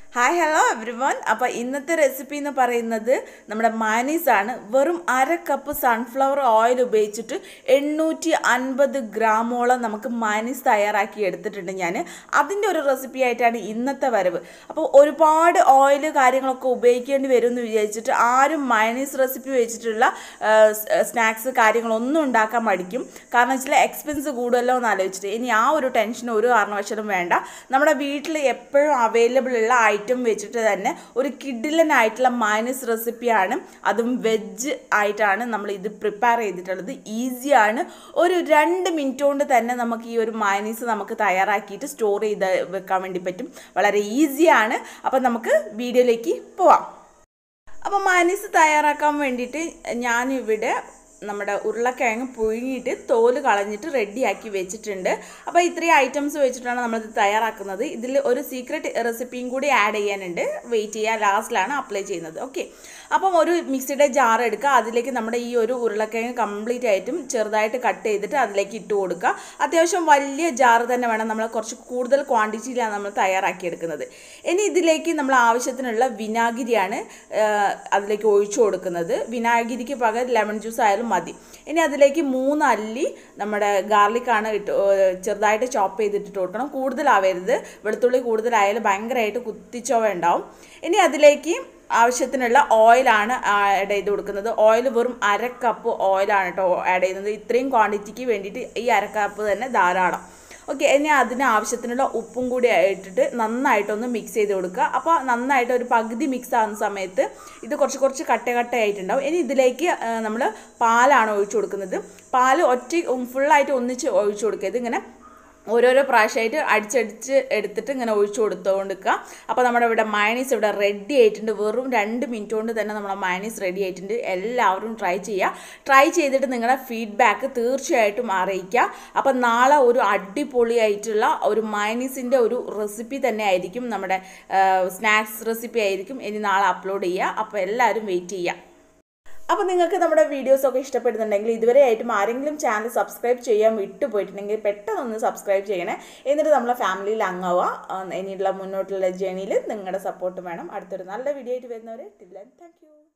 hi hello every one അപ്പോൾ ഇന്നത്തെ recipe എന്ന് പറയുന്നത് നമ്മുടെ മാനീസ് ആണ് വെറും അര കപ്പ് സൺഫ്ലവർ ഓയിൽ ഉപയോഗിച്ചിട്ട് എണ്ണൂറ്റി അൻപത് ഗ്രാമോളം നമുക്ക് മാനീസ് തയ്യാറാക്കി എടുത്തിട്ടുണ്ട് ഞാൻ അതിൻ്റെ ഒരു റെസിപ്പി ആയിട്ടാണ് ഇന്നത്തെ വരവ് അപ്പോൾ ഒരുപാട് ഓയിൽ കാര്യങ്ങളൊക്കെ ഉപയോഗിക്കേണ്ടി വരും എന്ന് വിചാരിച്ചിട്ട് ആരും മയനീസ് റെസിപ്പി വെച്ചിട്ടുള്ള സ്നാക്സ് കാര്യങ്ങളൊന്നും ഉണ്ടാക്കാൻ മടിക്കും കാരണം വെച്ചാൽ എക്സ്പെൻസ് കൂടുതലോ എന്ന് ആലോചിച്ചിട്ട് ഇനി ആ ഒരു ടെൻഷൻ ഒരു കാരണവശാലും വേണ്ട നമ്മുടെ വീട്ടിൽ എപ്പോഴും അവൈലബിൾ ഉള്ള ഐറ്റം വെച്ചിട്ട് തന്നെ ഒരു കിഡിലനായിട്ടുള്ള മൈനസ് റെസിപ്പിയാണ് അതും വെജ് ആയിട്ടാണ് നമ്മൾ ഇത് പ്രിപ്പയർ ചെയ്തിട്ടുള്ളത് ഈസിയാണ് ഒരു രണ്ട് മിനിറ്റ് കൊണ്ട് തന്നെ നമുക്ക് ഈ ഒരു മൈനീസ് നമുക്ക് തയ്യാറാക്കിയിട്ട് സ്റ്റോർ ചെയ്ത് വെക്കാൻ വേണ്ടി പറ്റും വളരെ ഈസിയാണ് അപ്പം നമുക്ക് വീഡിയോയിലേക്ക് പോവാം അപ്പോൾ മൈനീസ് തയ്യാറാക്കാൻ വേണ്ടിയിട്ട് ഞാനിവിടെ നമ്മുടെ ഉരുളക്കിഴങ്ങ് പുഴുങ്ങിയിട്ട് തോല് കളഞ്ഞിട്ട് റെഡിയാക്കി വെച്ചിട്ടുണ്ട് അപ്പോൾ ഇത്രയും ഐറ്റംസ് വെച്ചിട്ടാണ് നമ്മളിത് തയ്യാറാക്കുന്നത് ഇതിൽ ഒരു സീക്രട്ട് റെസിപ്പിയും കൂടി ആഡ് ചെയ്യാനുണ്ട് വെയിറ്റ് ചെയ്യുക ലാസ്റ്റിലാണ് അപ്ലൈ ചെയ്യുന്നത് ഓക്കെ അപ്പം ഒരു മിക്സിയുടെ ജാർ എടുക്കുക അതിലേക്ക് നമ്മുടെ ഈ ഒരു ഉരുളക്കിഴങ്ങ് കംപ്ലീറ്റ് ആയിട്ടും ചെറുതായിട്ട് കട്ട് ചെയ്തിട്ട് അതിലേക്ക് ഇട്ട് കൊടുക്കുക അത്യാവശ്യം വലിയ ജാർ തന്നെ വേണം നമ്മൾ കുറച്ച് കൂടുതൽ ക്വാണ്ടിറ്റിയിലാണ് നമ്മൾ തയ്യാറാക്കി എടുക്കുന്നത് ഇനി ഇതിലേക്ക് നമ്മൾ ആവശ്യത്തിനുള്ള വിനാഗിരിയാണ് അതിലേക്ക് ഒഴിച്ചു കൊടുക്കുന്നത് വിനാഗിരിക്ക് പകരം ലെമൺ ജ്യൂസ് ആയാലും മതി ഇനി അതിലേക്ക് മൂന്ന് അല്ലി നമ്മുടെ ഗാർലിക്കാണ് ഇട്ട് ചെറുതായിട്ട് ചോപ്പ് ചെയ്തിട്ട് കൊടുക്കണം കൂടുതലാവരുത് വെളുത്തുള്ളി കൂടുതലായാലും ഭയങ്കരമായിട്ട് കുത്തിച്ചോവ ഉണ്ടാവും ഇനി അതിലേക്ക് ആവശ്യത്തിനുള്ള ഓയിലാണ് ആഡ് ചെയ്ത് കൊടുക്കുന്നത് ഓയിൽ വെറും അര കപ്പ് ഓയിലാണ് കേട്ടോ ആഡ് ചെയ്യുന്നത് ഇത്രയും ക്വാണ്ടിറ്റിക്ക് വേണ്ടിയിട്ട് ഈ അര കപ്പ് തന്നെ ധാരാളം ഓക്കെ ഇനി അതിന് ആവശ്യത്തിനുള്ള ഉപ്പും കൂടി ഇട്ടിട്ട് നന്നായിട്ടൊന്ന് മിക്സ് ചെയ്ത് കൊടുക്കുക അപ്പോൾ നന്നായിട്ട് ഒരു പകുതി മിക്സ് ആകുന്ന സമയത്ത് ഇത് കുറച്ച് കുറച്ച് കട്ട കട്ടയായിട്ടുണ്ടാവും ഇനി ഇതിലേക്ക് നമ്മൾ പാലാണ് ഒഴിച്ചു കൊടുക്കുന്നത് പാൽ ഒറ്റ ഫുള്ളായിട്ട് ഒന്നിച്ച് ഒഴിച്ചു കൊടുക്കരുത് ഇങ്ങനെ ഓരോരോ പ്രാവശ്യമായിട്ട് അടിച്ചടിച്ച് എടുത്തിട്ട് ഇങ്ങനെ ഒഴിച്ചു കൊടുത്തുകൊണ്ടിരിക്കുക അപ്പോൾ നമ്മുടെ ഇവിടെ മയണീസ് ഇവിടെ റെഡി ആയിട്ടുണ്ട് വെറും രണ്ട് മിനിറ്റ് കൊണ്ട് തന്നെ നമ്മുടെ മയണീസ് റെഡി ആയിട്ടുണ്ട് എല്ലാവരും ട്രൈ ചെയ്യുക ട്രൈ ചെയ്തിട്ട് നിങ്ങളുടെ ഫീഡ്ബാക്ക് തീർച്ചയായിട്ടും അറിയിക്കുക അപ്പോൾ നാളെ ഒരു അടിപൊളിയായിട്ടുള്ള ഒരു മയണീസിൻ്റെ ഒരു റെസിപ്പി തന്നെ ആയിരിക്കും നമ്മുടെ സ്നാക്സ് റെസിപ്പി ആയിരിക്കും ഇനി നാളെ അപ്ലോഡ് ചെയ്യുക അപ്പോൾ എല്ലാവരും വെയിറ്റ് ചെയ്യുക അപ്പോൾ നിങ്ങൾക്ക് നമ്മുടെ വീഡിയോസ് ഒക്കെ ഇഷ്ടപ്പെടുന്നുണ്ടെങ്കിൽ ഇതുവരെ ആയിട്ടും ആരെങ്കിലും ചാനൽ സബ്സ്ക്രൈബ് ചെയ്യാൻ വിട്ടുപോയിട്ടുണ്ടെങ്കിൽ പെട്ടെന്ന് ഒന്ന് സബ്സ്ക്രൈബ് ചെയ്യണേ എന്നിട്ട് നമ്മളെ ഫാമിലിയിൽ അംഗമാവുക ഇനിയുള്ള മുന്നോട്ടുള്ള ജേണിയിൽ നിങ്ങളുടെ സപ്പോർട്ട് വേണം അടുത്തൊരു നല്ല വീഡിയോ ആയിട്ട് വരുന്നവരെ ടില്ലൻ താങ്ക്